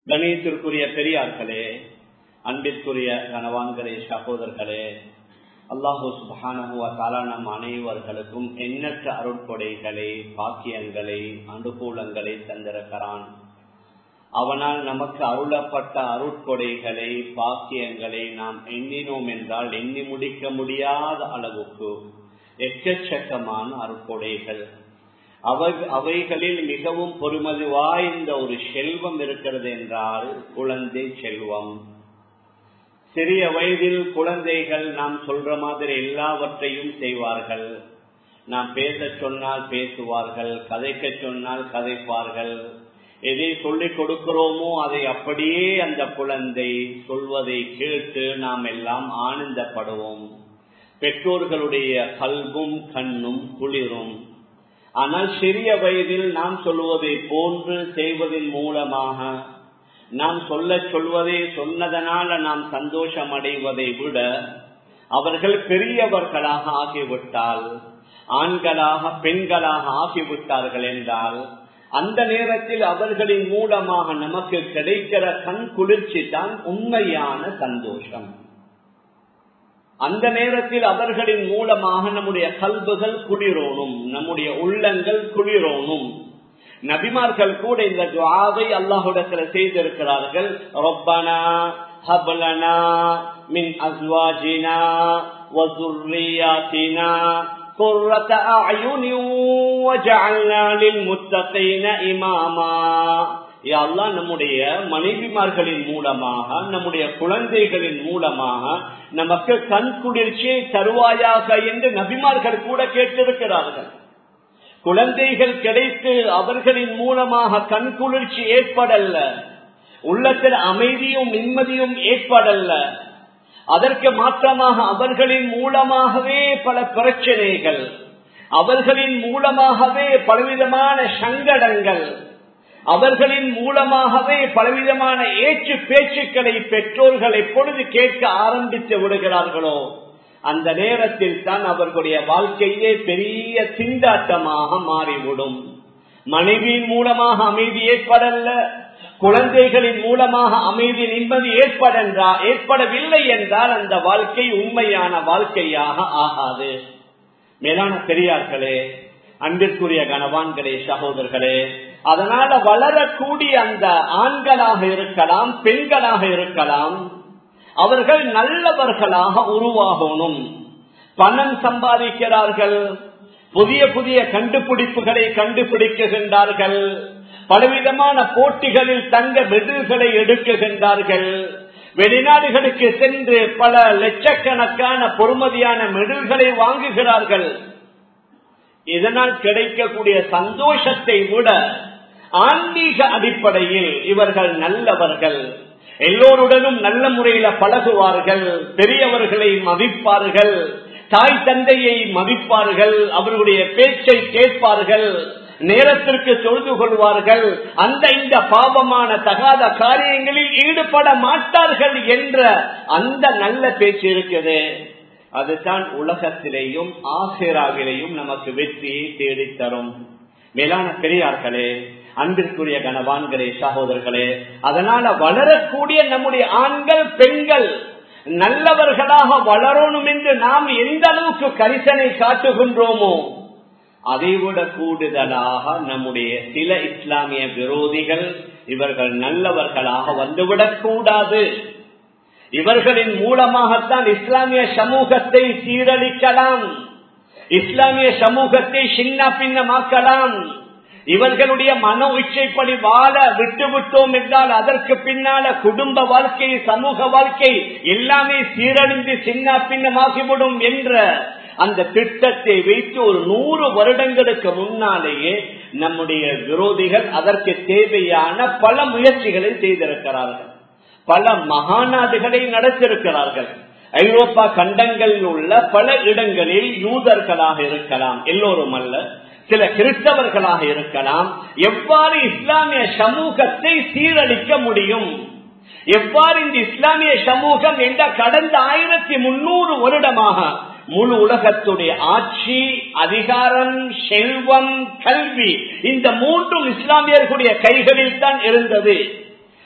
கணியத்திற்குரிய பெரியார்களே அன்பிற்குரிய கனவான்களே சகோதரர்களே அல்லாஹூ சுபானஹுவ தாலா நம் அனைவர்களுக்கும் எண்ணற்ற அருட்கொடைகளை பாக்கியங்களை அனுகூலங்களை தந்திருக்கிறான் அவனால் நமக்கு அருளப்பட்ட அருட்கொடைகளை பாக்கியங்களை நாம் எண்ணினோம் என்றால் எண்ணி முடிக்க முடியாத அளவுக்கு எக்கச்சக்கமான அருட்கொடைகள் அவைகளில் மிகவும் பொறுமதி வாய்ந்த ஒரு செல்வம் இருக்கிறது என்றால் குழந்தை செல்வம் சிறிய வயதில் குழந்தைகள் நாம் சொல்ற மாதிரி எல்லாவற்றையும் செய்வார்கள் நாம் பேச சொன்னால் பேசுவார்கள் கதைக்க சொன்னால் கதைப்பார்கள் எதை சொல்லிக் கொடுக்கிறோமோ அதை அப்படியே அந்த குழந்தை சொல்வதை கேட்டு நாம் எல்லாம் ஆனந்தப்படுவோம் பெற்றோர்களுடைய கல்வும் கண்ணும் குளிரும் ஆனால் சிறிய வயதில் நாம் சொல்வதை போன்று செய்வதன் மூலமாக நாம் சொல்ல சொல்வதை சொன்னதனால நாம் சந்தோஷம் அடைவதை விட அவர்கள் பெரியவர்களாக ஆகிவிட்டால் ஆண்களாக பெண்களாக ஆகிவிட்டார்கள் என்றால் அந்த நேரத்தில் அவர்களின் மூலமாக நமக்கு கிடைக்கிற கண் குளிர்ச்சி தான் உண்மையான சந்தோஷம் அந்த நேரத்தில் அவர்களின் மூலமாக நம்முடைய கல்புகள் குளிரோனும் நம்முடைய உள்ளங்கள் குளிரோனும் நபிமார்கள் கூட இந்த துவாவை அல்லாஹுடத்துல செய்திருக்கிறார்கள் ரொப்பனா ஹபலனா மின் அஸ்வாஜினா வசுர்ரியாத்தினா قرة أعين وجعلنا للمتقين إماما அல்லா நம்முடைய மனைவிமார்களின் மூலமாக நம்முடைய குழந்தைகளின் மூலமாக நமக்கு கண் குளிர்ச்சியை தருவாயாக என்று நபிமார்கள் கூட கேட்டிருக்கிறார்கள் குழந்தைகள் கிடைத்து அவர்களின் மூலமாக கண் குளிர்ச்சி ஏற்படல்ல உள்ளத்தில் அமைதியும் நிம்மதியும் ஏற்படல்ல அதற்கு மாற்றமாக அவர்களின் மூலமாகவே பல பிரச்சனைகள் அவர்களின் மூலமாகவே பலவிதமான சங்கடங்கள் அவர்களின் மூலமாகவே பலவிதமான ஏற்று பேச்சுக்களை பெற்றோர்கள் எப்பொழுது கேட்க ஆரம்பித்து விடுகிறார்களோ அந்த நேரத்தில் தான் அவர்களுடைய வாழ்க்கையே பெரிய திண்டாட்டமாக மாறிவிடும் மனைவியின் மூலமாக அமைதி ஏற்படல்ல குழந்தைகளின் மூலமாக அமைதி நிம்மதி ஏற்படென்றா ஏற்படவில்லை என்றால் அந்த வாழ்க்கை உண்மையான வாழ்க்கையாக ஆகாது மேலான பெரியார்களே அன்பிற்குரிய கனவான்களே சகோதரர்களே அதனால வளரக்கூடிய அந்த ஆண்களாக இருக்கலாம் பெண்களாக இருக்கலாம் அவர்கள் நல்லவர்களாக உருவாகணும் பணம் சம்பாதிக்கிறார்கள் புதிய புதிய கண்டுபிடிப்புகளை கண்டுபிடிக்குகின்றார்கள் பலவிதமான போட்டிகளில் தங்க மெடல்களை எடுக்குகின்றார்கள் வெளிநாடுகளுக்கு சென்று பல லட்சக்கணக்கான பொறுமதியான மெடல்களை வாங்குகிறார்கள் இதனால் கிடைக்கக்கூடிய சந்தோஷத்தை விட ஆன்மீக அடிப்படையில் இவர்கள் நல்லவர்கள் எல்லோருடனும் நல்ல முறையில பழகுவார்கள் பெரியவர்களை மதிப்பார்கள் தாய் தந்தையை மதிப்பார்கள் அவர்களுடைய பேச்சை கேட்பார்கள் நேரத்திற்கு தொழுது கொள்வார்கள் அந்த இந்த பாவமான தகாத காரியங்களில் ஈடுபட மாட்டார்கள் என்ற அந்த நல்ல பேச்சு இருக்குது அதுதான் உலகத்திலேயும் ஆசிராவிலேயும் நமக்கு வெற்றியை தேடித்தரும் மேலான பெரியார்களே அன்பிற்குரிய கனவான்களே சகோதரர்களே அதனால வளரக்கூடிய நம்முடைய ஆண்கள் பெண்கள் நல்லவர்களாக வளரணும் என்று நாம் எந்த அளவுக்கு கரிசனை காட்டுகின்றோமோ அதைவிட கூடுதலாக நம்முடைய சில இஸ்லாமிய விரோதிகள் இவர்கள் நல்லவர்களாக வந்துவிடக் கூடாது இவர்களின் மூலமாகத்தான் இஸ்லாமிய சமூகத்தை சீரழிக்கலாம் இஸ்லாமிய சமூகத்தை சின்ன பின்னமாக்கலாம் இவர்களுடைய மன இச்சைப்படி வாழ விட்டு விட்டோம் என்றால் அதற்கு பின்னால குடும்ப வாழ்க்கை சமூக வாழ்க்கை எல்லாமே சீரழிந்து சின்ன பின்னமாகிவிடும் என்ற அந்த திட்டத்தை வைத்து ஒரு நூறு வருடங்களுக்கு முன்னாலேயே நம்முடைய விரோதிகள் அதற்கு தேவையான பல முயற்சிகளை செய்திருக்கிறார்கள் பல மகாநாடுகளை நடத்திருக்கிறார்கள் ஐரோப்பா கண்டங்களில் உள்ள பல இடங்களில் யூதர்களாக இருக்கலாம் எல்லோரும் அல்ல சில கிறிஸ்தவர்களாக இருக்கலாம் எவ்வாறு இஸ்லாமிய சமூகத்தை சீரழிக்க முடியும் எவ்வாறு இந்த இஸ்லாமிய சமூகம் என்ற கடந்த ஆயிரத்தி முன்னூறு வருடமாக முழு உலகத்துடைய ஆட்சி அதிகாரம் செல்வம் கல்வி இந்த மூன்றும் இஸ்லாமியர்களுடைய கைகளில் தான் இருந்தது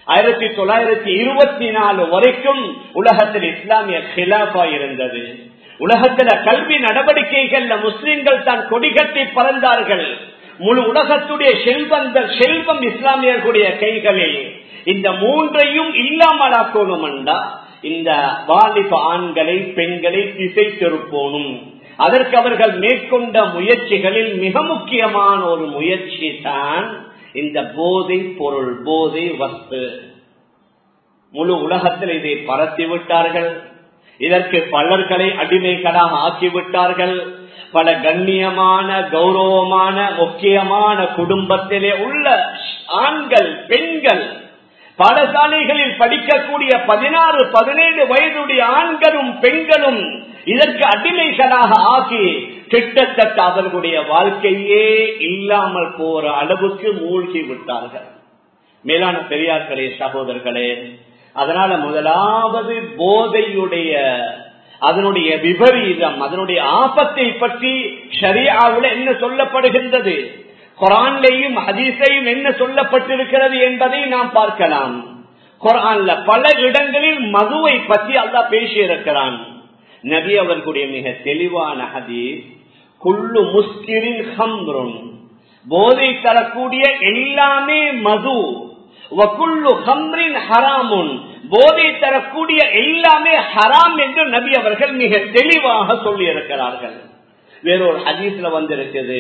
ஆயிரத்தி தொள்ளாயிரத்தி இருபத்தி நாலு வரைக்கும் உலகத்தில் இஸ்லாமிய ஹிலாபா இருந்தது உலகத்துல கல்வி நடவடிக்கைகள்ல முஸ்லிம்கள் தான் கொடிகட்டி பறந்தார்கள் முழு உலகத்துடைய செல்வந்தர் செல்வம் இஸ்லாமியர்களுடைய கைகளில் இந்த மூன்றையும் இல்லாமலாக்கணும் என்றா இந்த வாலிப ஆண்களை பெண்களை திசை திருப்போனும் அதற்கு அவர்கள் மேற்கொண்ட முயற்சிகளில் மிக முக்கியமான ஒரு முயற்சி தான் இந்த போதை பொருள் போதை வஸ்து முழு உலகத்தில் இதை பரத்தி விட்டார்கள் இதற்கு பலர்களை அடிமைகளாக ஆக்கிவிட்டார்கள் பல கண்ணியமான கௌரவமான முக்கியமான குடும்பத்திலே உள்ள ஆண்கள் பெண்கள் பாடசாலைகளில் படிக்கக்கூடிய பதினாறு பதினேழு வயதுடைய ஆண்களும் பெண்களும் இதற்கு அடிமைகளாக ஆகி கிட்டத்தட்ட அவர்களுடைய வாழ்க்கையே இல்லாமல் போற அளவுக்கு மூழ்கி விட்டார்கள் மேலான பெரியார்களே சகோதரர்களே அதனால முதலாவது போதையுடைய அதனுடைய விபரீதம் அதனுடைய ஆபத்தை பற்றி ஷரியாவில் என்ன சொல்லப்படுகின்றது குரான்லையும் ஹதீஸையும் என்ன சொல்லப்பட்டிருக்கிறது என்பதை நாம் பார்க்கலாம் குரான்ல பல இடங்களில் மதுவை பற்றி அல்லா பேசியிருக்கிறான் நபி அவர்களுடைய மிக தெளிவான ஹதீஸ் குள்ளு முஸ்கிரின் ஹம்ருன் போதை தரக்கூடிய எல்லாமே மது வக்குள்ளு ஹம்ரின் ஹராமுன் போதை தரக்கூடிய எல்லாமே ஹராம் என்று நபி அவர்கள் மிக தெளிவாக சொல்லி இருக்கிறார்கள் வேறொரு ஹதீஸ்ல வந்திருக்குது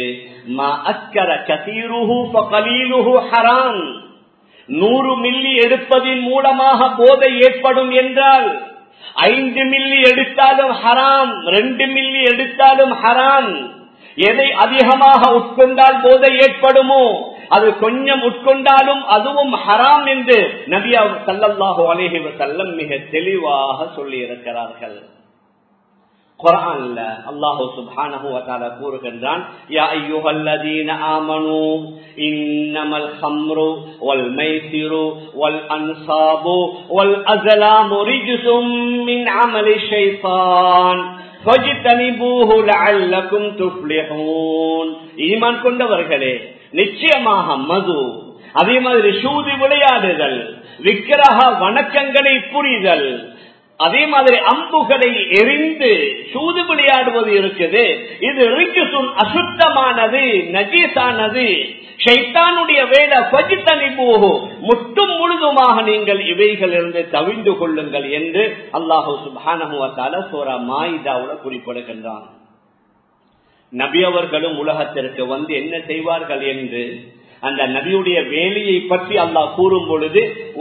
ஹராம் நூறு மில்லி எடுப்பதின் மூலமாக போதை ஏற்படும் என்றால் ஐந்து மில்லி எடுத்தாலும் ஹராம் ரெண்டு மில்லி எடுத்தாலும் ஹராம் எதை அதிகமாக உட்கொண்டால் போதை ஏற்படுமோ அது கொஞ்சம் உட்கொண்டாலும் அதுவும் ஹராம் என்று நபியா சல்லல்லாஹு அலேஹி வசல்லம் மிக தெளிவாக சொல்லி இருக்கிறார்கள் குரான்ல அல்லாஹு சுப்ஹானஹு வ தஆலா கூறுகின்றான் யா அய்யுஹல்லதீன ஆமனூ இன்னமல் ஹம்ரு வல் மைசிரு வல் அன்சாபு வல் அஸ்லாமு ரிஜ்சும் மின் அமலி ஷைத்தான் ஃபஜ்தனிபூஹு லஅல்லகும் துஃப்லிஹூன் ஈமான் கொண்டவர்களே நிச்சயமாக மது அதே மாதிரி சூதி விளையாடுதல் விக்கிரக வணக்கங்களை புரிதல் அதே மாதிரி அம்புகளை எரிந்து சூது விளையாடுவது இருக்குது இது ரிக்குசுன் அசுத்தமானது நஜீசானது ஷைத்தானுடைய வேலை பஜித்தனி போகு முட்டும் முழுதுமாக நீங்கள் இவைகளிலிருந்து தவிந்து கொள்ளுங்கள் என்று அல்லாஹூ சுபானகுவத்தால சோரா மாயிதாவுல குறிப்பிடுகின்றான் நபி அவர்களும் உலகத்திற்கு வந்து என்ன செய்வார்கள் என்று அந்த நபியுடைய வேலையை பற்றி அல்லாஹ் கூறும் பொழுது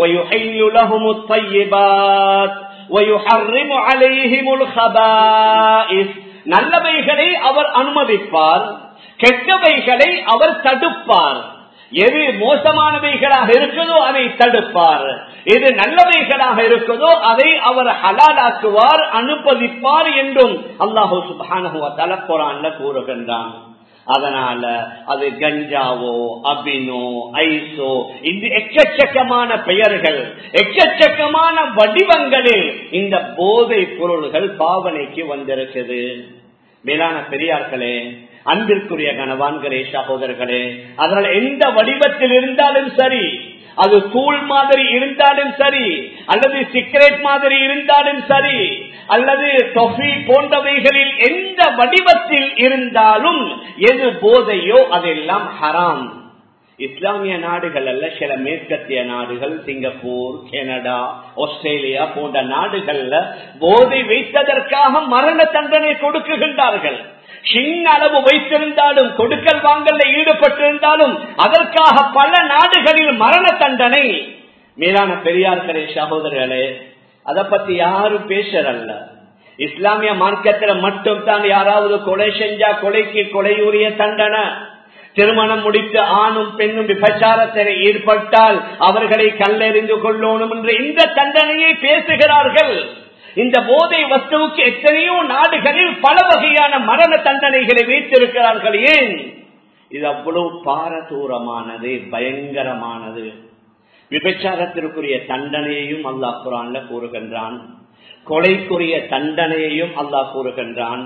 நல்லவைகளை அவர் அனுமதிப்பார் கெட்டவைகளை அவர் தடுப்பார் எது மோசமானவைகளாக இருக்குதோ அதை தடுப்பார் எது நல்லவைகளாக இருக்குதோ அதை அவர் ஹலாலாக்குவார் அனுமதிப்பார் என்றும் அல்லாஹூ சுபானுவத்தால குரான்ல கூறுகின்றான் அதனால அது கஞ்சாவோ அபினோ ஐசோ இந்த எக்கச்சக்கமான பெயர்கள் எக்கச்சக்கமான வடிவங்களில் இந்த போதை பொருள்கள் பாவனைக்கு வந்திருக்குது மேலான பெரியார்களே அன்பிற்குரிய கனவான்களே சகோதரர்களே அதனால் எந்த வடிவத்தில் இருந்தாலும் சரி அது தூள் மாதிரி இருந்தாலும் சரி அல்லது சிகரெட் மாதிரி இருந்தாலும் சரி அல்லது தொஃபி போன்றவைகளில் எந்த வடிவத்தில் இருந்தாலும் எது போதையோ அதெல்லாம் ஹராம் இஸ்லாமிய நாடுகள் அல்ல சில மேற்கத்திய நாடுகள் சிங்கப்பூர் கனடா ஆஸ்திரேலியா போன்ற நாடுகள்ல போதை வைத்ததற்காக மரண தண்டனை கொடுக்குகின்றார்கள் சின்ன அளவு வைத்திருந்தாலும் கொடுக்கல் வாங்கல்ல ஈடுபட்டிருந்தாலும் அதற்காக பல நாடுகளில் மரண தண்டனை மேலான பெரியார்களே சகோதரர்களே அதை பத்தி யாரும் பேசுறல்ல இஸ்லாமிய மார்க்கத்தில் மட்டும் தான் யாராவது கொலை செஞ்சா கொலைக்கு கொலையுரிய தண்டனை திருமணம் முடித்து ஆணும் பெண்ணும் விபச்சாரத்தில் ஈடுபட்டால் அவர்களை கல்லெறிந்து கொள்ளணும் என்று இந்த தண்டனையை பேசுகிறார்கள் இந்த போதை வஸ்துவுக்கு எத்தனையோ நாடுகளில் பல வகையான மரண தண்டனைகளை வைத்திருக்கிறார்கள் ஏன் இது அவ்வளவு பாரதூரமானது பயங்கரமானது விபச்சாரத்திற்குரிய தண்டனையையும் அல்லாஹ் குரான்ல கூறுகின்றான் கொலைக்குரிய தண்டனையையும் அல்லாஹ் கூறுகின்றான்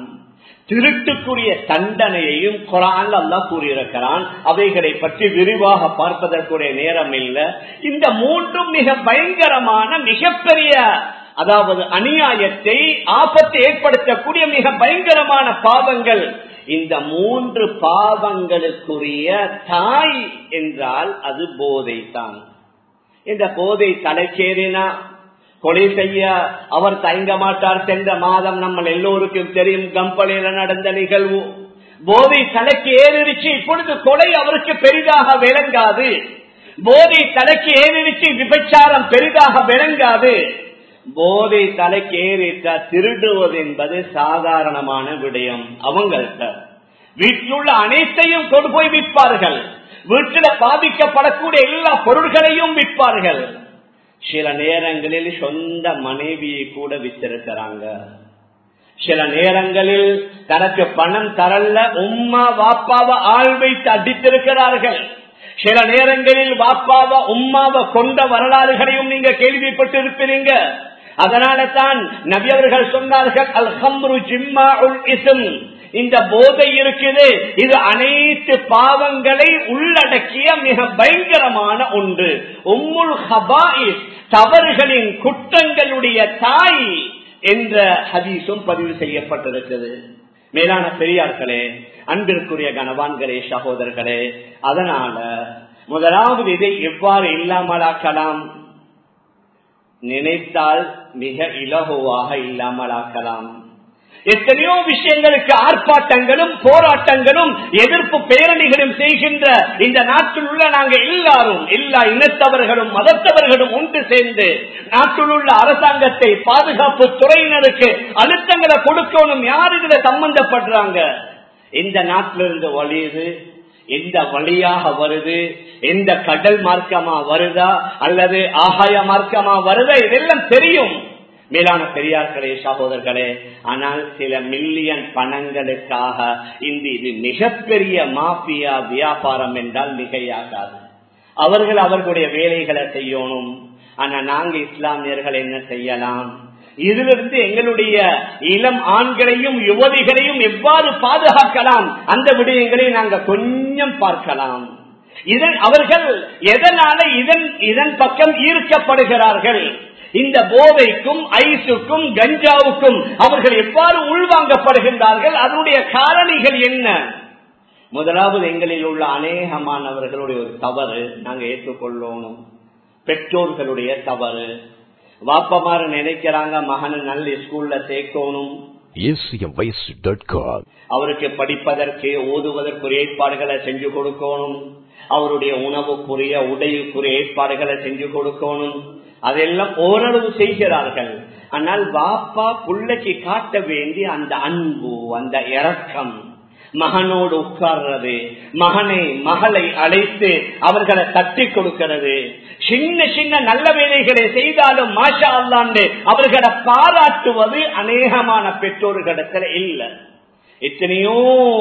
திருட்டுக்குரிய தண்டனையையும் குரான் அல்லா கூறியிருக்கிறான் அவைகளை பற்றி விரிவாக பார்ப்பதற்குரிய நேரம் இல்லை இந்த மூன்றும் மிக பயங்கரமான மிகப்பெரிய அதாவது அநியாயத்தை ஆபத்தை ஏற்படுத்தக்கூடிய மிக பயங்கரமான பாவங்கள் இந்த மூன்று பாவங்களுக்குரிய தாய் என்றால் அது போதை தான் இந்த போதை தலைக்கேறினா கொலை செய்ய அவர் தயங்க மாட்டார் சென்ற மாதம் நம்ம எல்லோருக்கும் தெரியும் கம்பளியில நடந்த நிகழ்வு போதை தலைக்கு ஏறிடுச்சு இப்பொழுது கொலை அவருக்கு பெரிதாக விளங்காது போதை தலைக்கு ஏறிடுச்சு விபச்சாரம் பெரிதாக விளங்காது போதை தலைக்கு ஏறிட்டா திருடுவது என்பது சாதாரணமான விடயம் அவங்கள்ட்ட வீட்டில் உள்ள அனைத்தையும் கொண்டு போய் விற்பார்கள் வீட்டில் பாதிக்கப்படக்கூடிய எல்லா பொருள்களையும் விற்பார்கள் சில நேரங்களில் சொந்த மனைவியை கூட வித்திருக்கிறாங்க சில நேரங்களில் தனக்கு பணம் தரல உம்மா வாப்பாவை ஆள் வைத்து அடித்திருக்கிறார்கள் சில நேரங்களில் வாப்பாவை உம்மாவை கொண்ட வரலாறுகளையும் நீங்க கேள்விப்பட்டு இருப்பீங்க அதனால தான் நபியவர்கள் சொன்னார்கள் அல் ஹம்ரு ஜிம்மா உல் இசம் இந்த போதை இருக்குது இது அனைத்து பாவங்களை உள்ளடக்கிய மிக பயங்கரமான ஒன்று உம்முல் ஹபாயிஸ் தவறுகளின் குற்றங்களுடைய தாய் என்ற ஹதீஸும் பதிவு செய்யப்பட்டிருக்கிறது மேலான பெரியார்களே அன்பிற்குரிய கனவான்களே சகோதரர்களே அதனால முதலாவது இதை எவ்வாறு இல்லாமலாக்கலாம் நினைத்தால் மிக இலகுவாக இல்லாமலாக்கலாம் எத்தனையோ விஷயங்களுக்கு ஆர்ப்பாட்டங்களும் போராட்டங்களும் எதிர்ப்பு பேரணிகளும் செய்கின்ற இந்த நாட்டில் உள்ள நாங்க எல்லாரும் எல்லா இனத்தவர்களும் மதத்தவர்களும் ஒன்று சேர்ந்து நாட்டில் உள்ள அரசாங்கத்தை பாதுகாப்பு துறையினருக்கு அழுத்தங்களை கொடுக்கணும் யார் இதுல சம்பந்தப்படுறாங்க இந்த நாட்டிலிருந்து வழியுது எந்த வழியாக வருது எந்த கடல் மார்க்கமா வருதா அல்லது ஆகாய மார்க்கமா வருதா இதெல்லாம் தெரியும் மேலான பெரியார்களே சகோதரர்களே ஆனால் சில மில்லியன் பணங்களுக்காக இந்த இது மிகப்பெரிய மாபியா வியாபாரம் என்றால் மிகையாகாது அவர்கள் அவர்களுடைய வேலைகளை செய்யணும் ஆனா நாங்க இஸ்லாமியர்கள் என்ன செய்யலாம் இதிலிருந்து எங்களுடைய இளம் ஆண்களையும் யுவதிகளையும் எவ்வாறு பாதுகாக்கலாம் அந்த விடயங்களை நாங்க கொஞ்சம் பார்க்கலாம் இதன் அவர்கள் எதனால இதன் இதன் பக்கம் ஈர்க்கப்படுகிறார்கள் இந்த போதைக்கும் ஐஸுக்கும் கஞ்சாவுக்கும் அவர்கள் எவ்வாறு உள்வாங்கப்படுகின்றார்கள் அதனுடைய காரணிகள் என்ன முதலாவது எங்களில் உள்ள அநேகமானவர்களுடைய ஒரு தவறு நாங்க ஏற்றுக்கொள்ளணும் பெற்றோர்களுடைய தவறு வாப்பமாறு நினைக்கிறாங்க மகனை நல்ல ஸ்கூல்ல சேர்க்கணும் அவருக்கு படிப்பதற்கு ஓதுவதற்குரிய ஏற்பாடுகளை செஞ்சு கொடுக்கணும் அவருடைய உணவுக்குரிய உடையுக்குரிய ஏற்பாடுகளை செஞ்சு கொடுக்கணும் அதெல்லாம் ஓரளவு செய்கிறார்கள் ஆனால் பாப்பா புள்ளைக்கு காட்ட வேண்டிய அந்த அன்பு அந்த இறக்கம் மகனோடு உட்கார்றது மகனை மகளை அழைத்து அவர்களை தட்டி கொடுக்கிறது சின்ன சின்ன நல்ல வேலைகளை செய்தாலும் மாஷா அல்லாண்டு அவர்களை பாராட்டுவது அநேகமான பெற்றோர்களிடத்துல இல்லை எத்தனையோ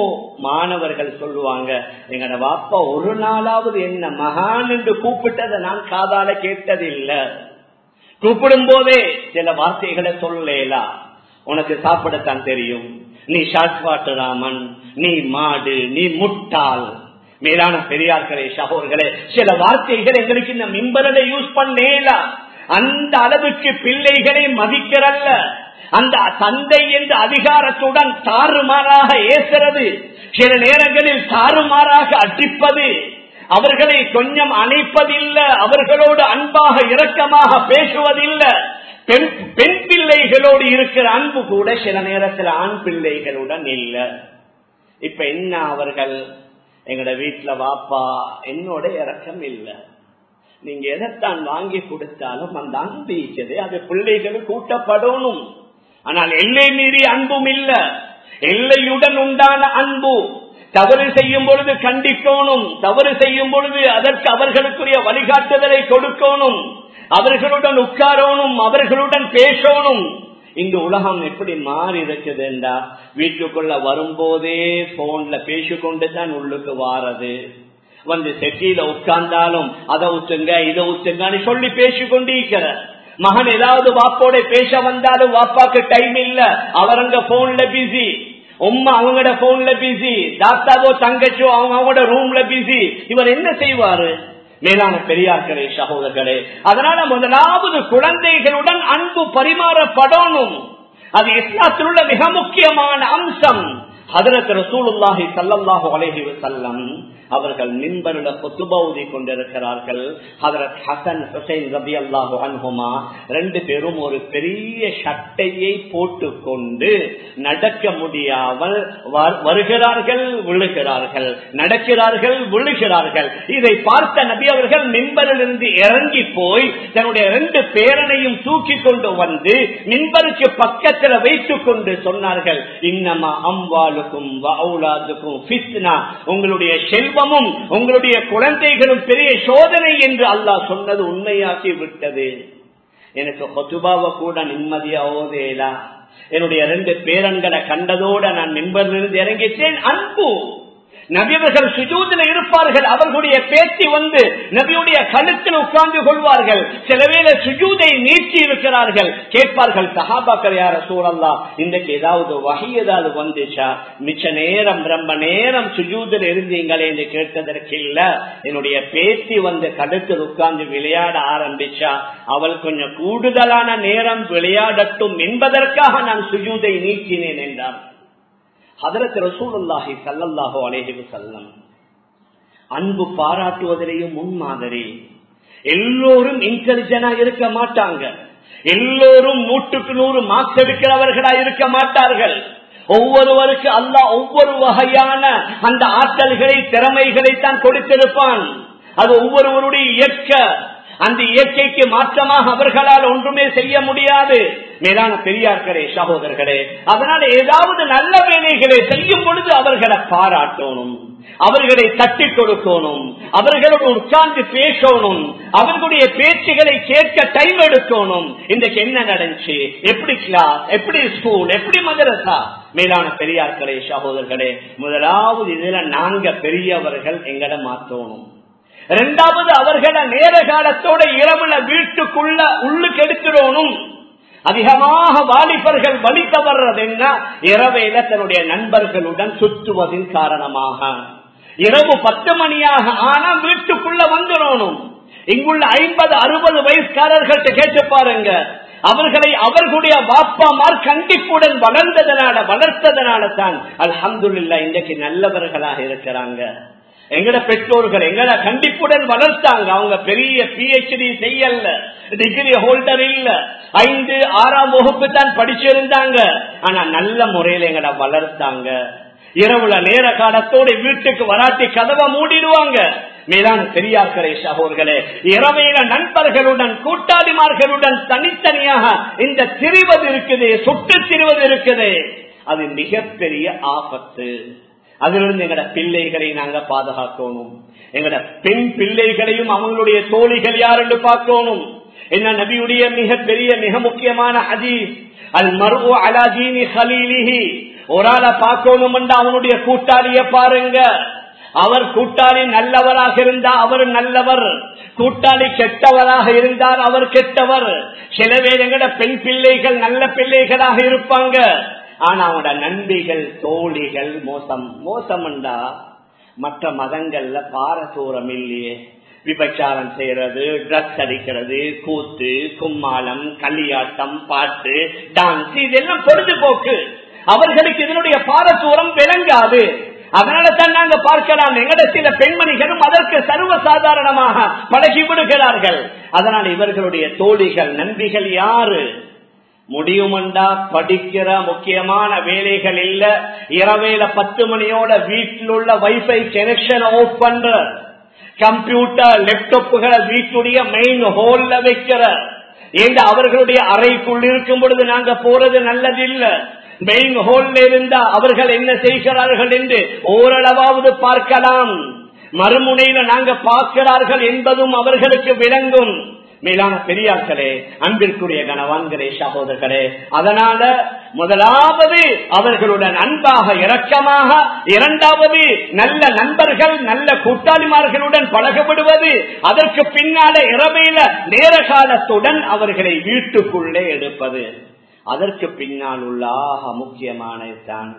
மாணவர்கள் சொல்லுவாங்க எங்கட வாப்பா ஒரு நாளாவது என்ன மகான் என்று கூப்பிட்டதை நான் காதால கேட்டதில்லை கூப்பிடும் போதே சில வார்த்தைகளை சொல்லலா உனக்கு சாப்பிடத்தான் தெரியும் நீ ஷாட்பாட்டு ராமன் நீ மாடு நீ முட்டாள் மேலான பெரியார்களே சகோர்களே சில வார்த்தைகள் எங்களுக்கு இந்த மிம்பரலை யூஸ் பண்ணேலா அந்த அளவுக்கு பிள்ளைகளை மதிக்கிறல்ல அந்த தந்தை என்ற அதிகாரத்துடன் தாறுமாறாக ஏசுறது சில நேரங்களில் தாறுமாறாக அடிப்பது அவர்களை கொஞ்சம் அணைப்பதில்லை அவர்களோடு அன்பாக இரக்கமாக பேசுவதில்லை பெண் பெண் பிள்ளைகளோடு இருக்கிற அன்பு கூட சில நேரத்தில் ஆண் பிள்ளைகளுடன் இல்லை இப்ப என்ன அவர்கள் எங்கட வீட்டுல வாப்பா என்னோட இறக்கம் இல்லை நீங்க எதைத்தான் வாங்கி கொடுத்தாலும் அந்த அன்பு இருக்குது அது பிள்ளைகளுக்கு கூட்டப்படணும் ஆனால் எல்லை மீறி அன்பும் இல்ல எல்லையுடன் உண்டான அன்பு தவறு செய்யும் பொழுது கண்டிக்கணும் தவறு செய்யும் பொழுது அதற்கு அவர்களுக்குரிய வழிகாட்டுதலை கொடுக்கணும் அவர்களுடன் உட்காரணும் அவர்களுடன் பேசணும் இந்த உலகம் எப்படி மாறி இருக்குதுண்டா வீட்டுக்குள்ள வரும்போதே போன்ல பேசிக்கொண்டு தான் உள்ளுக்கு வாரது வந்து செட்டியில உட்கார்ந்தாலும் அதை ஊத்துங்க இதை ஊத்துங்கன்னு சொல்லி பேசிக்கொண்டிருக்கிற மகன் ஏதாவது வாப்போட பேச வந்தாலும் வாப்பாக்கு டைம் இல்ல அவர் அங்க போன்ல பிஸி உம்மா அவங்களோட போன்ல பிஸி தாத்தாவோ தங்கச்சோ அவங்க அவங்களோட ரூம்ல பிஸி இவர் என்ன செய்வாரு மேலான பெரியார்களே சகோதரர்களே அதனால முதலாவது குழந்தைகளுடன் அன்பு பரிமாறப்படணும் அது இஸ்லாத்தில் உள்ள மிக முக்கியமான அம்சம் ஹதரத் ரசூலுல்லாஹி சல்லல்லாஹு அலைஹி வஸல்லம் அவர்கள் மின்பருட புத்துபௌதி கொண்டிருக்கிறார்கள் ஹதரத் ஹசன் ஹுசைன் ரபி அல்லாஹு அன்ஹுமா ரெண்டு பேரும் ஒரு பெரிய சட்டையை போட்டுக்கொண்டு நடக்க முடியாமல் வருகிறார்கள் விழுகிறார்கள் நடக்கிறார்கள் விழுகிறார்கள் இதை பார்த்த நபி அவர்கள் மின்பரில் இருந்து இறங்கி போய் தன்னுடைய ரெண்டு பேரனையும் தூக்கி கொண்டு வந்து மின்பருக்கு பக்கத்தில் வைத்துக் கொண்டு சொன்னார்கள் இன்னமா அம்வாலுக்கும் உங்களுடைய செல்வமும் உங்களுடைய குழந்தைகளும் பெரிய சோதனை என்று அல்லாஹ் சொன்னது உண்மையாக்கி விட்டது எனக்கு கொத்துபாவை கூட நிம்மதியா ஓதேலா என்னுடைய ரெண்டு பேரன்களை கண்டதோட நான் மின்பரிலிருந்து இறங்கிட்டேன் அன்பு நபியவர்கள் சுஜூதில் இருப்பார்கள் அவர்களுடைய பேச்சு வந்து நபியுடைய கழுத்தில் உட்கார்ந்து கொள்வார்கள் சில வேளை சுஜூதை நீட்டி இருக்கிறார்கள் கேட்பார்கள் சஹாபாக்கள் யார சூழல்லா இன்றைக்கு ஏதாவது வகை ஏதாவது வந்துச்சா மிச்ச நேரம் ரொம்ப நேரம் சுஜூதில் இருந்தீங்களே என்று கேட்டதற்கு இல்ல என்னுடைய பேத்தி வந்து கழுத்தில் உட்கார்ந்து விளையாட ஆரம்பிச்சா அவள் கொஞ்சம் கூடுதலான நேரம் விளையாடட்டும் என்பதற்காக நான் சுஜூதை நீக்கினேன் என்றார் ஹதரத் ரசூலுல்லாஹி சல்லல்லாஹு அலைஹி வஸல்லம் அன்பு பாராட்டுவதிலேயும் முன்மாதிரி எல்லோரும் இன்டெலிஜென்டா இருக்க மாட்டாங்க எல்லோரும் நூற்றுக்கு நூறு மார்க்ஸ் எடுக்கிறவர்களா இருக்க மாட்டார்கள் ஒவ்வொருவருக்கு அல்லாஹ் ஒவ்வொரு வகையான அந்த ஆற்றல்களை திறமைகளை தான் கொடுத்திருப்பான் அது ஒவ்வொருவருடைய இயக்க அந்த இயற்கைக்கு மாற்றமாக அவர்களால் ஒன்றுமே செய்ய முடியாது மேலான பெரியார்களே சகோதரர்களே அதனால ஏதாவது நல்ல வேலைகளை செய்யும் பொழுது அவர்களை பாராட்டணும் அவர்களை தட்டி கொடுக்கணும் அவர்களோடு உட்கார்ந்து பேசணும் அவர்களுடைய பேச்சுகளை கேட்க டைம் எடுக்கணும் இன்றைக்கு என்ன நடந்துச்சு எப்படி கிளாஸ் எப்படி ஸ்கூல் எப்படி மதரசா மேலான பெரியார்களே சகோதரர்களே முதலாவது இதுல நாங்க பெரியவர்கள் எங்களை மாற்றணும் இரண்டாவது அவர்களை நேர காலத்தோட இரவுல வீட்டுக்குள்ள உள்ளுக்கு எடுத்துடணும் அதிகமாக வாலிபர்கள் வழி தவறது என்ன இரவையில தன்னுடைய நண்பர்களுடன் சுற்றுவதின் காரணமாக இரவு பத்து மணியாக ஆனா வீட்டுக்குள்ள வந்துடணும் இங்குள்ள ஐம்பது அறுபது வயசுக்காரர்கள்ட்ட கேட்டு பாருங்க அவர்களை அவர்களுடைய பாப்பாமார் கண்டிப்புடன் வளர்ந்ததனால வளர்த்ததனால தான் அல்ஹம்துல்லா இன்றைக்கு நல்லவர்களாக இருக்கிறாங்க எங்கட பெற்றோர்கள் எங்கட கண்டிப்புடன் வளர்த்தாங்க அவங்க பெரிய பிஹெச்டி செய்யல டிகிரி ஹோல்டர் இல்ல ஐந்து ஆறாம் வகுப்பு தான் படிச்சிருந்தாங்க ஆனா நல்ல முறையில எங்கட வளர்த்தாங்க இரவுல நேர காலத்தோட வீட்டுக்கு வராட்டி கதவை மூடிடுவாங்க மேலான பெரியார்களே சகோர்களே இரவையில நண்பர்களுடன் கூட்டாளிமார்களுடன் தனித்தனியாக இந்த திரிவது இருக்குது சுட்டு திரிவது இருக்குது அது மிகப்பெரிய ஆபத்து அதிலிருந்து எங்கட பிள்ளைகளை நாங்க பாதுகாக்கணும் எங்கட பெண் பிள்ளைகளையும் அவங்களுடைய தோழிகள் யார் என்று பார்க்கணும் என்ன நபியுடைய மிக பெரிய மிக முக்கியமான ஹதீஸ் அல் மருவ அலாஜீனி ஹலீலிஹி ஒரு ஆளை பார்க்கணும் அவனுடைய கூட்டாளிய பாருங்க அவர் கூட்டாளி நல்லவராக இருந்தா அவர் நல்லவர் கூட்டாளி கெட்டவராக இருந்தார் அவர் கெட்டவர் சில பேர் எங்கட பெண் பிள்ளைகள் நல்ல பிள்ளைகளாக இருப்பாங்க ஆனா அவனோட நண்பிகள் தோழிகள் மோசம் மோசம்ண்டா மற்ற மதங்கள்ல பாரசூரம் இல்லையே விபச்சாரம் செய்யறது ட்ரக்ஸ் அடிக்கிறது கூத்து கும்மாளம் களியாட்டம் பாட்டு டான்ஸ் இதெல்லாம் பொழுதுபோக்கு அவர்களுக்கு இதனுடைய பாரசூரம் விளங்காது அதனால தான் நாங்க பார்க்கலாம் எங்கட சில பெண்மணிகளும் அதற்கு சர்வ சாதாரணமாக பழகி விடுகிறார்கள் அதனால் இவர்களுடைய தோழிகள் நண்பிகள் யாரு முடியுமண்டா படிக்கிற முக்கியமான வேலைகள் இல்ல இரவேல பத்து மணியோட வீட்டில் உள்ள வைஃபை கனெக்ஷன் ஆஃப் பண்ற கம்ப்யூட்டர் லேப்டாப்புகளை வீட்டுடைய மெயின் ஹோல்ல வைக்கிற ஏங்க அவர்களுடைய அறைக்குள் இருக்கும் பொழுது நாங்க போறது நல்லதில்ல மெயின் ஹோல்ல இருந்தா அவர்கள் என்ன செய்கிறார்கள் என்று ஓரளவாவது பார்க்கலாம் மறுமுனையில நாங்க பார்க்கிறார்கள் என்பதும் அவர்களுக்கு விளங்கும் மேலான பெரியார்களே அன்பிற்குரிய கணவான்களே சகோதரர்களே அதனால முதலாவது அவர்களுடன் அன்பாக இரக்கமாக இரண்டாவது நல்ல நண்பர்கள் நல்ல கூட்டாளிமார்களுடன் பழகப்படுவது அதற்கு பின்னால இரவையில நேர காலத்துடன் அவர்களை வீட்டுக்குள்ளே எடுப்பது அதற்கு பின்னால் உள்ள ஆக முக்கியமானதுதான்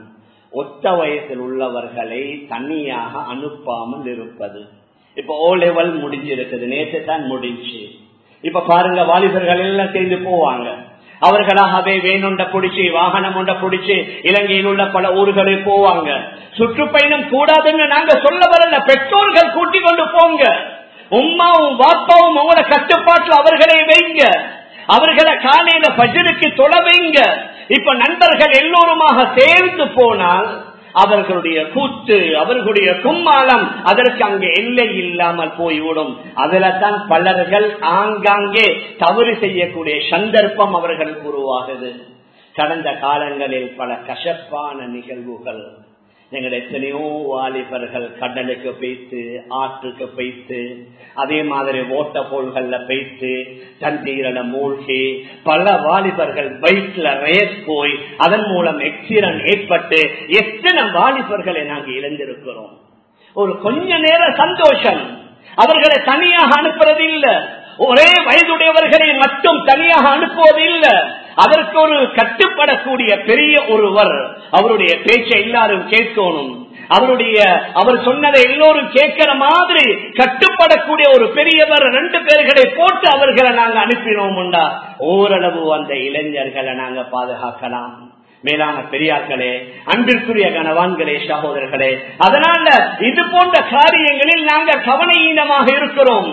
ஒத்த வயசில் உள்ளவர்களை தனியாக அனுப்பாமல் இருப்பது இப்ப ஓ லெவல் முடிஞ்சிருக்குது நேற்று தான் முடிஞ்சு இப்ப பாருங்க வாலிபர்கள் எல்லாம் சேர்ந்து போவாங்க அவர்களாகவே வேணுண்ட பிடிச்சி வாகனம் ஒன்ற பிடிச்சி இலங்கையில் உள்ள பல ஊர்களில் போவாங்க சுற்றுப்பயணம் கூடாதுன்னு நாங்க சொல்ல வரல பெற்றோர்கள் கூட்டிக் கொண்டு போங்க உமாவும் வாப்பாவும் உங்களோட கட்டுப்பாட்டில் அவர்களை வைங்க அவர்களை காலையில பஜருக்கு தொட வைங்க இப்ப நண்பர்கள் எல்லோருமாக சேர்ந்து போனால் அவர்களுடைய கூத்து அவர்களுடைய கும்மாளம் அதற்கு அங்கே எல்லை இல்லாமல் போய்விடும் அதுல தான் பலர்கள் ஆங்காங்கே தவறு செய்யக்கூடிய சந்தர்ப்பம் அவர்களுக்கு உருவாகுது கடந்த காலங்களில் பல கசப்பான நிகழ்வுகள் எங்கள் எத்தனையோ வாலிபர்கள் கடலுக்கு பெய்த்து ஆற்றுக்கு பெய்த்து அதே மாதிரி ஓட்ட போல்கள்ல பெய்த்து தண்ணீரில மூழ்கி பல வாலிபர்கள் பைக்ல ரேஸ் போய் அதன் மூலம் எக்சிடன் ஏற்பட்டு எத்தனை வாலிபர்களை நாங்கள் இழந்திருக்கிறோம் ஒரு கொஞ்ச நேர சந்தோஷம் அவர்களை தனியாக அனுப்புறது இல்லை ஒரே வயதுடையவர்களை மட்டும் தனியாக அனுப்புவது இல்லை அதற்கு ஒரு கட்டுப்படக்கூடிய பெரிய ஒருவர் அவருடைய பேச்சை எல்லாரும் கேட்கணும் அவருடைய அவர் சொன்னதை எல்லோரும் கேட்கிற மாதிரி கட்டுப்படக்கூடிய ஒரு பெரியவர் ரெண்டு பேர்களை போட்டு அவர்களை நாங்க அனுப்பினோம்டா ஓரளவு அந்த இளைஞர்களை நாங்க பாதுகாக்கலாம் மேலான பெரியார்களே அன்பிற்குரிய கனவான்களே சகோதரர்களே அதனால இது போன்ற காரியங்களில் நாங்கள் கவனஈனமாக இருக்கிறோம்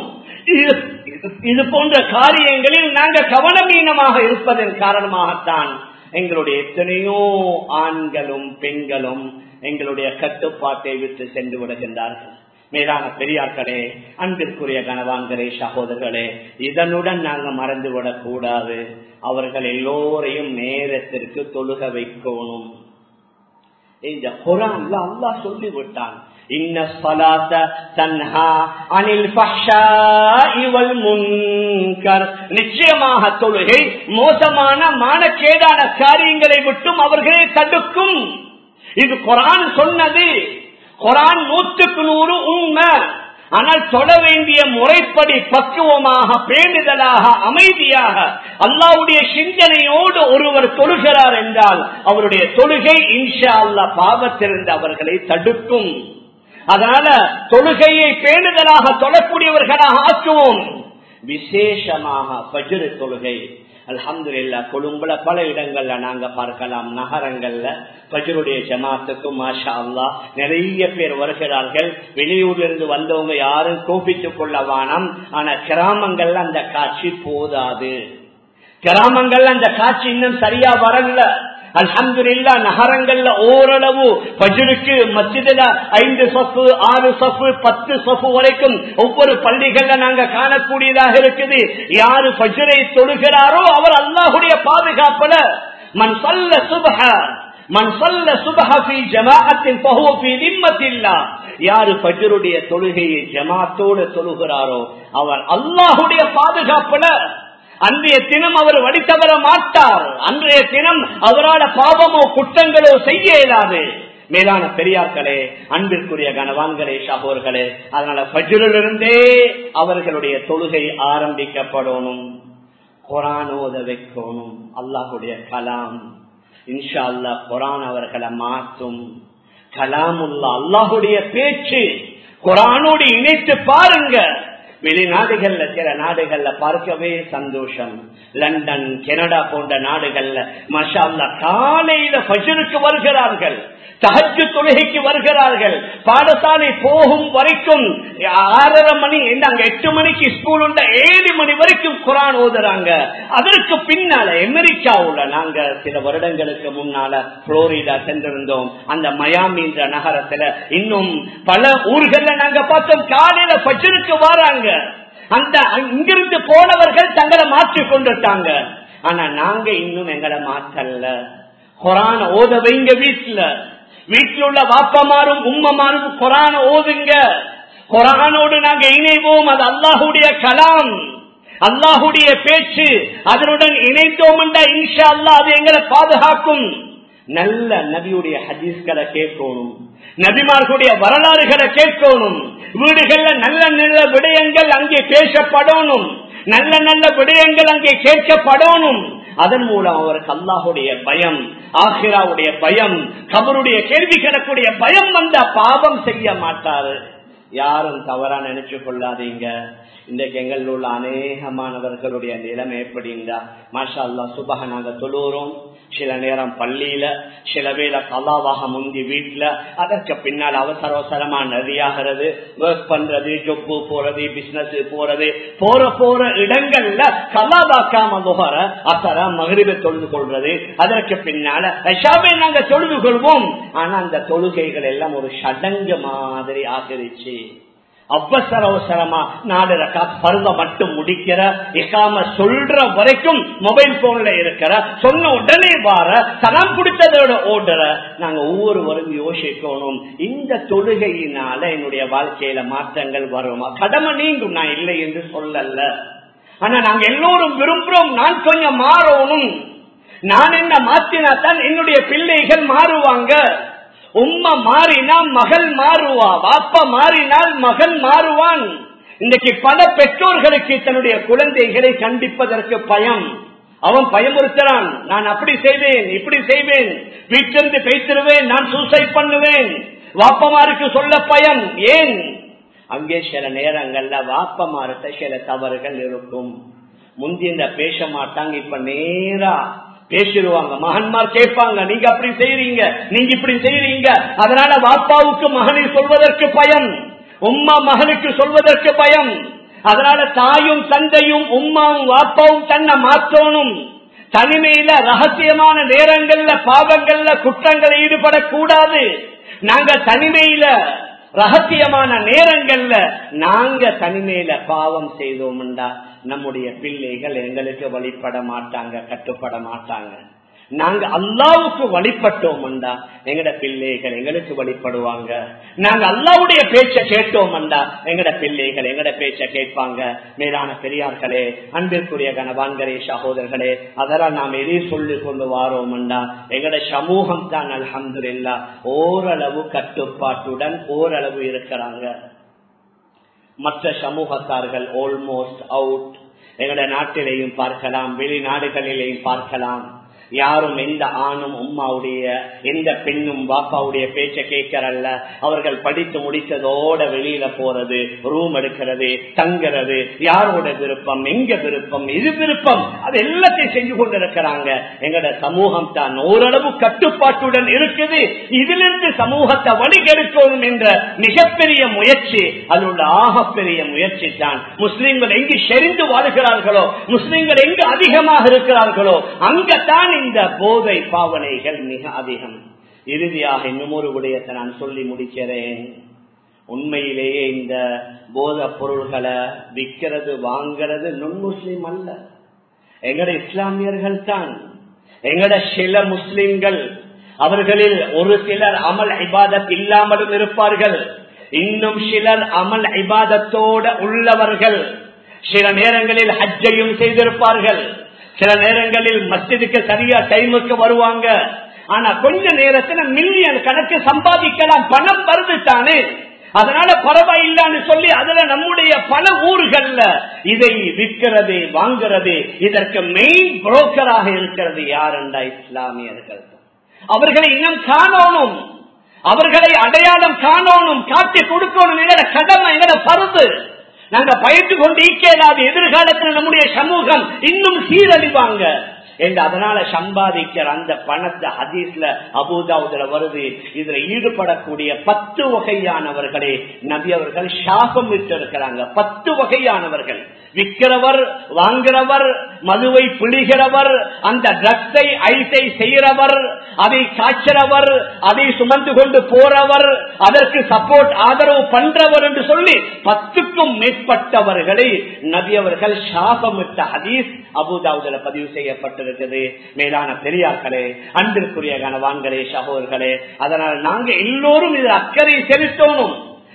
இது போன்ற காரியங்களில் நாங்கள் கவனமீனமாக இருப்பதன் காரணமாகத்தான் எங்களுடைய எத்தனையோ ஆண்களும் பெண்களும் எங்களுடைய கட்டுப்பாட்டை விட்டு சென்று விடுகின்றார்கள் மேலான பெரியார்களே அன்பிற்குரிய கனவான்களே சகோதரர்களே இதனுடன் நாங்க மறந்துவிடக் கூடாது அவர்கள் எல்லோரையும் நேரத்திற்கு தொழுக வைக்கணும் இந்த குரான்ல அல்லா சொல்லி விட்டான் நிச்சயமாக தொழுகை மோசமான மானக்கேடான காரியங்களை விட்டும் அவர்களே தடுக்கும் இது குரான் சொன்னது குரான் நூற்றுக்கு நூறு உண்மை ஆனால் தொட வேண்டிய முறைப்படி பக்குவமாக பேணுதலாக அமைதியாக அல்லாவுடைய சிந்தனையோடு ஒருவர் தொழுகிறார் என்றால் அவருடைய தொழுகை இன்ஷா அல்லா பாவத்திலிருந்து அவர்களை தடுக்கும் அதனால தொழுகையை பேணுதலாக தொழக்கூடியவர்களாக ஆக்குவோம் விசேஷமாக பஜ்ரு தொழுகை அலமது இல்லா கொழும்புல பல இடங்கள்ல நாங்க பார்க்கலாம் நகரங்கள்ல பஜருடைய ஜமாத்துக்கும் மாஷா அல்லா நிறைய பேர் வருகிறார்கள் வெளியூர்ல இருந்து வந்தவங்க யாரும் கோபித்துக் கொள்ள வானம் ஆனா கிராமங்கள்ல அந்த காட்சி போதாது கிராமங்கள்ல அந்த காட்சி இன்னும் சரியா வரல அல்ஹம்துல்லா நகரங்கள்ல ஓரளவு பஜருக்கு மசிதில ஐந்து சொப்பு ஆறு சொப்பு பத்து சொப்பு வரைக்கும் ஒவ்வொரு பள்ளிகள்ல நாங்க காணக்கூடியதாக இருக்குது யாரு பஜரை தொழுகிறாரோ அவர் அல்லாஹுடைய பாதுகாப்புல மண் சொல்ல சுபக மண் சொல்ல சுபஹி ஜமாஅத்தின் பகுவபி நிம்மத்தில்லா யாரு பஜருடைய தொழுகையை ஜமாத்தோடு தொழுகிறாரோ அவர் அல்லாஹுடைய பாதுகாப்புல அன்றைய தினம் அவர் வடித்தவர மாட்டார் அன்றைய தினம் அவரால் பாவமோ குற்றங்களோ செய்ய இயலாது மேலான பெரியார்களே அன்பிற்குரிய கனவான்களே சகோர்களே அதனால பஜ்ரிலிருந்தே அவர்களுடைய தொழுகை ஆரம்பிக்கப்படணும் குரான் ஓத வைக்கணும் அல்லாஹுடைய கலாம் இன்ஷா அல்லா குரான் அவர்களை மாற்றும் கலாமுல்லா அல்லாஹுடைய பேச்சு குரானோடு இணைத்து பாருங்க வெளிநாடுகள்ல சில நாடுகள்ல பார்க்கவே சந்தோஷம் லண்டன் கனடா போன்ற நாடுகள்ல மஷால்லா காலையில பஜருக்கு வருகிறார்கள் தகச்சு தொழுகைக்கு வருகிறார்கள் பாடசாலை போகும் வரைக்கும் ஆறரை மணி அங்க எட்டு மணிக்கு ஸ்கூல் உண்ட ஏழு மணி வரைக்கும் குரான் ஓதுறாங்க அதற்கு பின்னால அமெரிக்காவுல நாங்க சில வருடங்களுக்கு முன்னால புளோரிடா சென்றிருந்தோம் அந்த மயாமி என்ற நகரத்துல இன்னும் பல ஊர்கள்ல நாங்க பார்த்தோம் காலையில பஜருக்கு வராங்க அந்த இங்கிருந்து போனவர்கள் தங்களை மாற்றிக் கொண்டுட்டாங்க ஆனா நாங்க இன்னும் எங்களை மாற்றல குரான ஓத வைங்க வீட்டுல வீட்டில் உள்ள வாப்பமாரும் உம்மமாரும் குரான ஓதுங்க குரானோடு நாங்க இணைவோம் அது அல்லாஹுடைய கலாம் அல்லாஹுடைய பேச்சு அதனுடன் இணைத்தோம் இன்ஷா அல்லா அது எங்களை பாதுகாக்கும் நல்ல நபியுடைய ஹதீஸ்களை கேட்கணும் நபிமார்களுடைய வரலாறுகளை கேட்கணும் வீடுகள்ல நல்ல நல்ல விடயங்கள் அங்கே பேசப்படணும் நல்ல நல்ல விடயங்கள் அங்கே கேட்கப்படணும் அதன் மூலம் அவருக்கு அல்லாஹுடைய பயம் ஆஹிராவுடைய பயம் கபருடைய கேள்வி கிடக்கூடிய பயம் வந்த பாவம் செய்ய மாட்டாரு யாரும் தவறா நினைச்சு கொள்ளாதீங்க இன்றைக்கு எங்களில் உள்ள அநேகமானவர்களுடைய நிலைமை எப்படிங்களா மாஷா அல்லா சுபக நாங்க தொழுகிறோம் சில நேரம் பள்ளியில சில வேலை கலாவாக முந்தி வீட்டுல அதற்கு பின்னால் அவசர அவசரமா நதியாகிறது ஒர்க் பண்றது ஜொப்பு போறது பிசினஸ் போறது போற போற இடங்கள்ல கலாவாக்காம முகர அசர மகிழ்வை தொழுது கொள்றது அதற்கு பின்னால ரஷாவை நாங்க தொழுது கொள்வோம் ஆனா அந்த தொழுகைகள் எல்லாம் ஒரு சடங்கு மாதிரி ஆகிருச்சு அவசர அவசரமா நாலு ரக்கா பருவ மட்டும் முடிக்கிற இக்காம சொல்ற வரைக்கும் மொபைல் போன்ல இருக்கிற சொன்ன உடனே வார தனம் குடித்ததோட ஓடுற நாங்க ஒவ்வொருவரும் யோசிக்கணும் இந்த தொழுகையினால என்னுடைய வாழ்க்கையில மாற்றங்கள் வருமா கடமை நீங்கும் நான் இல்லை என்று சொல்லல ஆனா நாங்க எல்லோரும் விரும்புறோம் நான் கொஞ்சம் மாறணும் நான் என்ன மாற்றினாத்தான் என்னுடைய பிள்ளைகள் மாறுவாங்க உம்மா மாறினா மகள் மாறுவா வாப்பா மாறினால் மகன் மாறுவான் இன்னைக்கு பல பெற்றோர்களுக்கு தன்னுடைய குழந்தைகளை கண்டிப்பதற்கு பயம் அவன் பயமுறுத்துறான் நான் அப்படி செய்வேன் இப்படி செய்வேன் வீட்டிலிருந்து பேசிடுவேன் நான் சூசைட் பண்ணுவேன் வாப்பமாருக்கு சொல்ல பயம் ஏன் அங்கே சில நேரங்கள்ல வாப்பமார்கிட்ட சில தவறுகள் இருக்கும் முந்தின பேச மாட்டாங்க இப்ப நேரா பேசிடுவாங்க மகன்மார் கேட்பாங்க நீங்க அப்படி செய்யறீங்க நீங்க இப்படி செய்யறீங்க அதனால வாப்பாவுக்கு மகனை சொல்வதற்கு பயம் உம்மா மகனுக்கு சொல்வதற்கு பயம் அதனால தாயும் தந்தையும் உம்மாவும் வாப்பாவும் தன்னை மாற்றணும் தனிமையில ரகசியமான நேரங்கள்ல பாவங்கள்ல குற்றங்களை ஈடுபடக்கூடாது நாங்க தனிமையில ரகசியமான நேரங்கள்ல நாங்க தனிமையில பாவம் செய்தோம்டா நம்முடைய பிள்ளைகள் எங்களுக்கு வழிபட மாட்டாங்க கட்டுப்பட மாட்டாங்க நாங்க அல்லாவுக்கு வழிபட்டோம்டா எங்கட பிள்ளைகள் எங்களுக்கு வழிபடுவாங்க நாங்க அல்லாவுடைய பேச்ச கேட்டோம்டா எங்கட பிள்ளைகள் எங்கட பேச்ச கேட்பாங்க மேலான பெரியார்களே அன்பிற்குரிய கனவான்களே சகோதரர்களே அதெல்லாம் நாம் எதை சொல்லி கொண்டு வாரோம்டா எங்கட சமூகம் தான் அலமது இல்லா ஓரளவு கட்டுப்பாட்டுடன் ஓரளவு இருக்கிறாங்க மற்ற சமூகத்தார்கள் ஆல்மோஸ்ட் அவுட் எங்கட நாட்டிலேயும் பார்க்கலாம் வெளிநாடுகளிலேயும் பார்க்கலாம் யாரும் எந்த ஆணும் உம்மாவுடைய எந்த பெண்ணும் பாப்பாவுடைய பேச்ச கேட்கறல்ல அவர்கள் படித்து முடித்ததோட வெளியில போறது ரூம் எடுக்கிறது தங்குறது யாரோட விருப்பம் எங்க விருப்பம் இது விருப்பம் அது எல்லாத்தையும் செஞ்சு கொண்டிருக்கிறாங்க எங்கட சமூகம் தான் ஓரளவு கட்டுப்பாட்டுடன் இருக்குது இதிலிருந்து சமூகத்தை வழிகெடுக்கணும் என்ற மிகப்பெரிய முயற்சி அதில் உள்ள ஆகப்பெரிய முயற்சி தான் முஸ்லிம்கள் எங்கு செறிந்து வாழ்கிறார்களோ முஸ்லிம்கள் எங்கு அதிகமாக இருக்கிறார்களோ அங்கத்தான் இந்த போதை பாவனைகள் மிக அதிகம் இறுதியாக இன்னும் ஒரு விடயத்தை நான் சொல்லி முடிக்கிறேன் உண்மையிலேயே இந்த போத பொருள்களை விற்கிறது வாங்கிறது நுண் முஸ்லிம் அல்ல எங்கட இஸ்லாமியர்கள் தான் எங்கட சில முஸ்லிம்கள் அவர்களில் ஒரு சிலர் அமல் ஐபாதத் இல்லாமலும் இருப்பார்கள் இன்னும் சிலர் அமல் ஐபாதத்தோட உள்ளவர்கள் சில நேரங்களில் ஹஜ்ஜையும் செய்திருப்பார்கள் சில நேரங்களில் மஸ்ஜிதுக்கு சரியா டைமுக்கு வருவாங்க ஆனா கொஞ்ச நேரத்துல மில்லியன் கணக்கு சம்பாதிக்கலாம் பணம் வருது தானே அதனால பரவாயில்லான்னு சொல்லி அதுல நம்முடைய பல ஊர்கள்ல இதை விற்கிறது வாங்குறது இதற்கு மெயின் புரோக்கராக இருக்கிறது யார் என்றா இஸ்லாமியர்கள் அவர்களை இன்னும் காணணும் அவர்களை அடையாளம் காணணும் காட்டி கொடுக்கணும் எங்கட கடமை எங்கட பருது நாங்க பயிற்று கொண்டு ஈக்கேடாது எதிர்காலத்தில் நம்முடைய சமூகம் இன்னும் சீரழிவாங்க என்று அதனால சம்பாதிக்கிற அந்த பணத்தை ஹதீஸ்ல அபுதாவுதுல வருது இதுல ஈடுபடக்கூடிய பத்து வகையானவர்களே நபி அவர்கள் சாபம் விட்டு இருக்கிறாங்க பத்து வகையானவர்கள் விற்கிறவர் வாங்குறவர் மதுவை பிழிகிறவர் அந்த ட்ரக்ஸை ஐசை செய்கிறவர் அதை காய்ச்சறவர் அதை சுமந்து கொண்டு போறவர் அதற்கு சப்போர்ட் ஆதரவு பண்றவர் என்று சொல்லி பத்துக்கும் மேற்பட்டவர்களை நபி அவர்கள் சாபமிட்ட ஹதீஸ் அபுதாவுதுல பதிவு செய்யப்பட்டிருக்கிறது மேலான பெரியார்களே அன்பிற்குரிய கனவான்களே சகோதர்களே அதனால் நாங்க எல்லோரும் இதில் அக்கறை செலுத்தணும்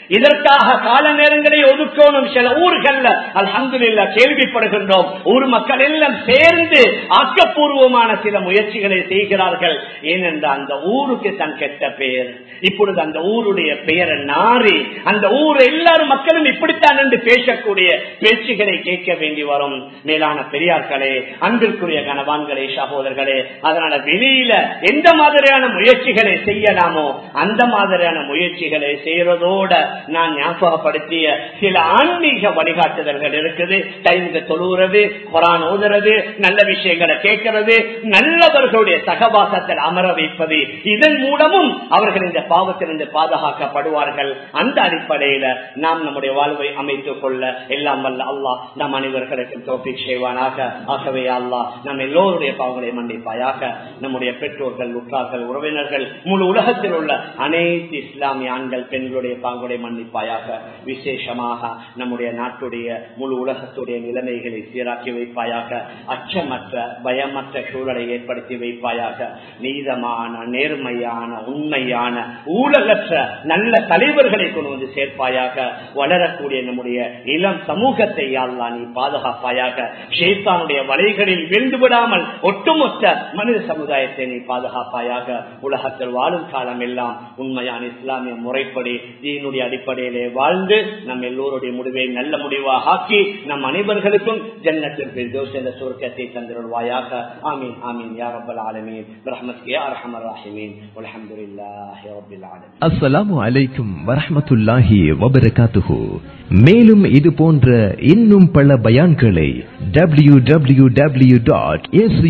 இதற்காக கால நேரங்களை ஒதுக்கணும் சில ஊர்கள்ல அல்ஹம்துலில்லா கேள்விப்படுகின்றோம் ஊர் மக்கள் எல்லாம் சேர்ந்து ஆக்கப்பூர்வமான சில முயற்சிகளை செய்கிறார்கள் ஏனென்றால் அந்த ஊருக்கு தன் கெட்ட பெயர் இப்பொழுது அந்த ஊருடைய பெயரை நாரி அந்த ஊர் எல்லாரும் மக்களும் இப்படித்தான் என்று பேசக்கூடிய பேச்சுகளை கேட்க வேண்டி வரும் மேலான பெரியார்களே அன்பிற்குரிய கனவான்களே சகோதரர்களே அதனால வெளியில எந்த மாதிரியான முயற்சிகளை செய்யலாமோ அந்த மாதிரியான முயற்சிகளை செய்யறதோட நான் ஞாபகப்படுத்திய சில ஆன்மீக வழிகாட்டுதல்கள் இருக்குது டைமுக்கு தொழுகிறது குரான் ஓதுறது நல்ல விஷயங்களை கேட்கிறது நல்லவர்களுடைய சகவாசத்தில் அமர வைப்பது இதன் மூலமும் அவர்கள் இந்த பாவத்திலிருந்து பாதுகாக்கப்படுவார்கள் அந்த அடிப்படையில நாம் நம்முடைய வாழ்வை அமைத்துக் கொள்ள எல்லாம் வல்ல அல்லாஹ் நம் அனைவர்களுக்கு தோப்பிக் செய்வானாக ஆகவே அல்லாஹ் நம் எல்லோருடைய பாவங்களை மன்னிப்பாயாக நம்முடைய பெற்றோர்கள் உற்றார்கள் உறவினர்கள் முழு உலகத்தில் உள்ள அனைத்து இஸ்லாமிய ஆண்கள் பெண்களுடைய பாவங்களை மன்னிப்பாயாக விசேஷமாக நம்முடைய நாட்டுடைய முழு உலகத்துடைய நிலைமைகளை சீராக்கி வைப்பாயாக அச்சமற்ற பயமற்ற சூழலை ஏற்படுத்தி வைப்பாயாக நீதமான நேர்மையான உண்மையான ஊழலற்ற நல்ல தலைவர்களை கொண்டு வந்து சேர்ப்பாயாக வளரக்கூடிய நம்முடைய இளம் சமூகத்தை அல்லா நீ பாதுகாப்பாயாக ஷேத்தானுடைய வலைகளில் விழுந்து விடாமல் ஒட்டுமொத்த மனித சமுதாயத்தை நீ பாதுகாப்பாயாக உலகத்தில் வாழும் காலம் எல்லாம் உண்மையான இஸ்லாமிய முறைப்படி தீனுடைய அடிப்படையிலே வாழ்ந்து நம் எல்லோருடைய முடிவை நல்ல முடிவாக ஆக்கி நம் அனைவர்களுக்கும் ஜன்னத்திற்கு ஜோஸ் என்ற சுருக்கத்தை தந்திருவாயாக ஆமீன் ஆமீன் யா ரப்பல் ஆலமீன் பிரஹ்மத்கே அரஹமர் ராஹிமீன் அல்ஹம்துலில்லாஹி ரப்பில் ஆலமீன் அஸ்ஸலாமு அலைக்கும் வரஹ்மத்துல்லாஹி வபரகாத்துஹு மேலும் இது போன்ற இன்னும் பல பயான்களை W W W dot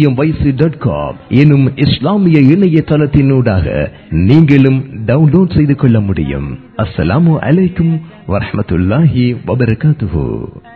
dot com எனும் இஸ்லாமிய இணையதளத்தினூடாக நீங்களும் டவுன்லோட் செய்து கொள்ள முடியும் அஸ்ஸலாமு அலைக்கும் வரஹ்மத்துல்லாஹி வபரகாத்துஹு